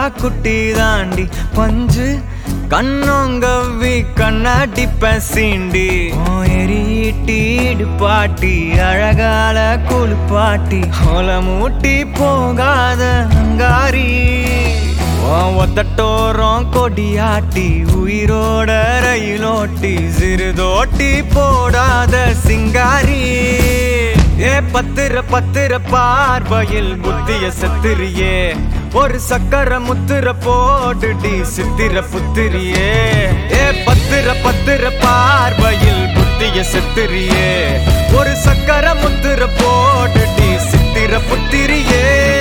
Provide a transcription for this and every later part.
குட்டி தாண்டி பஞ்சு கண்ணோங்கவ்வி கண்ணாடி பசீண்டி எரியீட்டீடு பாட்டி அழகால குளிப்பாட்டி மூட்டி போகாத அங்காரி உன் ஒத்தட்டோரம் கொடியாட்டி உயிரோட ரயிலோட்டி சிறுதோட்டி போடாத சிங்காரி ஏ பத்திர பத்திர பார்வையில் புத்திய செத்துறியே ஒரு சக்கர முத்திர போடுடி சித்திர புத்திரியே ஏ பத்திர பத்திர பார்வையில் புத்திய செத்துறியே ஒரு சக்கர முத்திர போடுடி சித்திர புத்திரியே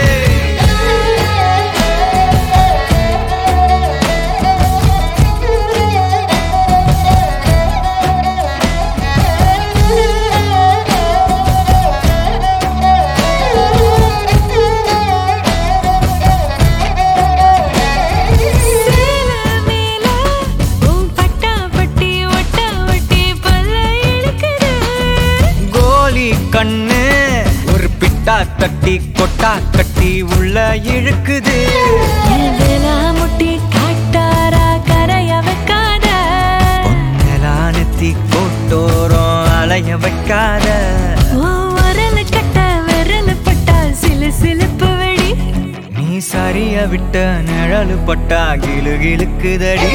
சேல மேல உன் பட்டா பட்டி ஒட்டா ஒட்டி பல்ல இழுக்குது கோலி கண்ணு ஒரு பிட்டா தட்டி கொட்டா கட்டி உள்ள இழுக்குது எல்வேலா முட்டி காட்டாரா கரைய வைக்காத நிலானத்தி கோட்டோரம் அலைய வைக்காத உன் விரல் கட்ட விரல் பட்டா சிலு சிலுப்பு வெடி நீ சரிய விட்ட நிழலு பட்டா கிளு கிழுக்குதடி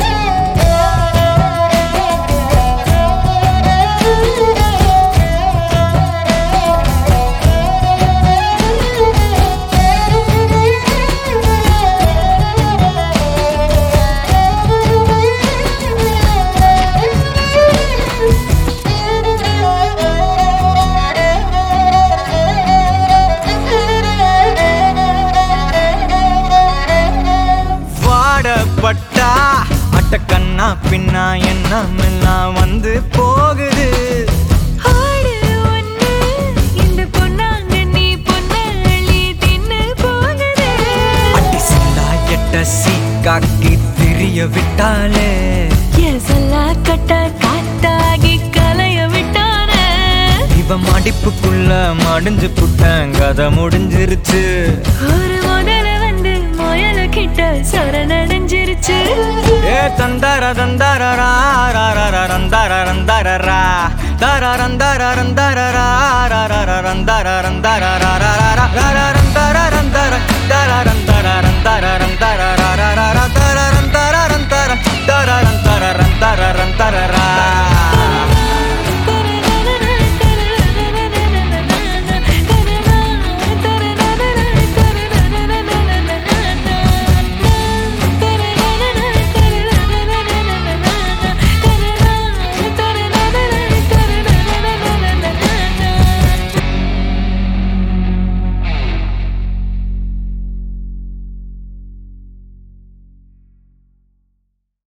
வாடப்பட்டா அட்ட கண்ணா பின்னா எண்ணமெல்லாம் வந்து போகுது ஆடு ஒண்ணு இந்த பொன்னாங்க நீ பொன்னள்ளி தின்னு போகுது அட்டி சில்லா எட்ட சீக்காக்கி திரிய விட்டாலே எசல்லா கட்ட காத்தாகி கலைய விட்டானே இவ மடிப்புக்குள்ள மடிஞ்சு புட்டேன் கதை முடிஞ்சிருச்சு ஒரு முதல வந்து முயல கிட்ட சரணடைஞ்சிருச்சு ஏ தந்தார தந்தார ரா ரா ரா ரா ரந்தார ரந்தார ரா தார ரந்தார ரந்தார ரா ரா ரா ரா ரந்தார ரந்தார ரா ரா ரா ரா ரா ரா ரந்தார ரந்தார தார ரந்தார ரந்தார ரந்தார ரா ரா ரா ரா ரா